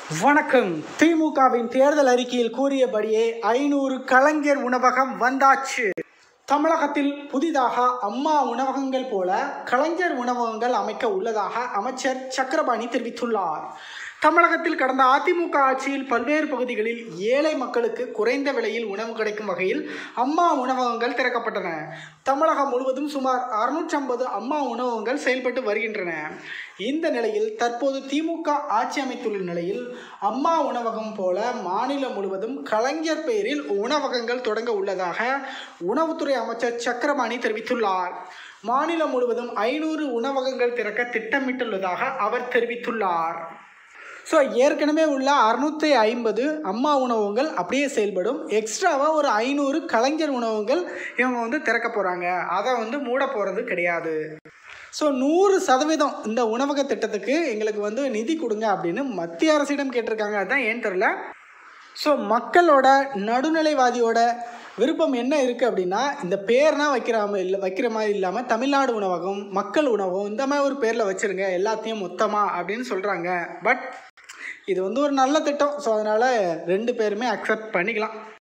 வணக்கம் திமுகவின் தேர்தல் அறிக்கையில் கூறியபடியே ஐநூறு கலைஞர் உணவகம் வந்தாச்சு தமிழகத்தில் புதிதாக அம்மா உணவகங்கள் போல கலைஞர் உணவகங்கள் அமைக்க உள்ளதாக அமைச்சர் சக்கரபாணி தெரிவித்துள்ளார் தமிழகத்தில் கடந்த அதிமுக ஆட்சியில் பல்வேறு பகுதிகளில் ஏழை மக்களுக்கு குறைந்த விலையில் உணவு கிடைக்கும் வகையில் அம்மா உணவகங்கள் திறக்கப்பட்டன தமிழகம் முழுவதும் சுமார் அறுநூற்றம்பது அம்மா உணவகங்கள் செயல்பட்டு வருகின்றன இந்த நிலையில் தற்போது திமுக ஆட்சி அமைத்துள்ள நிலையில் அம்மா உணவகம் போல மாநிலம் முழுவதும் கலைஞர் பெயரில் உணவகங்கள் தொடங்க உள்ளதாக உணவுத்துறை அமைச்சர் சக்கரபாணி தெரிவித்துள்ளார் மாநிலம் முழுவதும் ஐநூறு உணவகங்கள் திறக்க திட்டமிட்டுள்ளதாக அவர் தெரிவித்துள்ளார் ஸோ ஏற்கனவே உள்ள அறுநூற்றி ஐம்பது அம்மா உணவகங்கள் அப்படியே செயல்படும் எக்ஸ்ட்ராவாக ஒரு ஐநூறு கலைஞர் உணவகங்கள் இவங்க வந்து திறக்க போகிறாங்க அதை வந்து மூட போகிறது கிடையாது ஸோ நூறு சதவீதம் இந்த உணவக திட்டத்துக்கு எங்களுக்கு வந்து நிதி கொடுங்க அப்படின்னு மத்திய அரசிடம் கேட்டிருக்காங்க அதுதான் ஏன்னு தெரில ஸோ மக்களோட நடுநிலைவாதியோட விருப்பம் என்ன இருக்குது அப்படின்னா இந்த பேர்னா வைக்கிற இல்லை வைக்கிற மாதிரி இல்லாமல் தமிழ்நாடு உணவகம் மக்கள் உணவகம் இந்த மாதிரி ஒரு பேரில் வச்சுருங்க எல்லாத்தையும் மொத்தமாக அப்படின்னு சொல்கிறாங்க பட் இது வந்து ஒரு நல்ல திட்டம் ஸோ அதனால் ரெண்டு பேருமே அக்செப்ட் பண்ணிக்கலாம்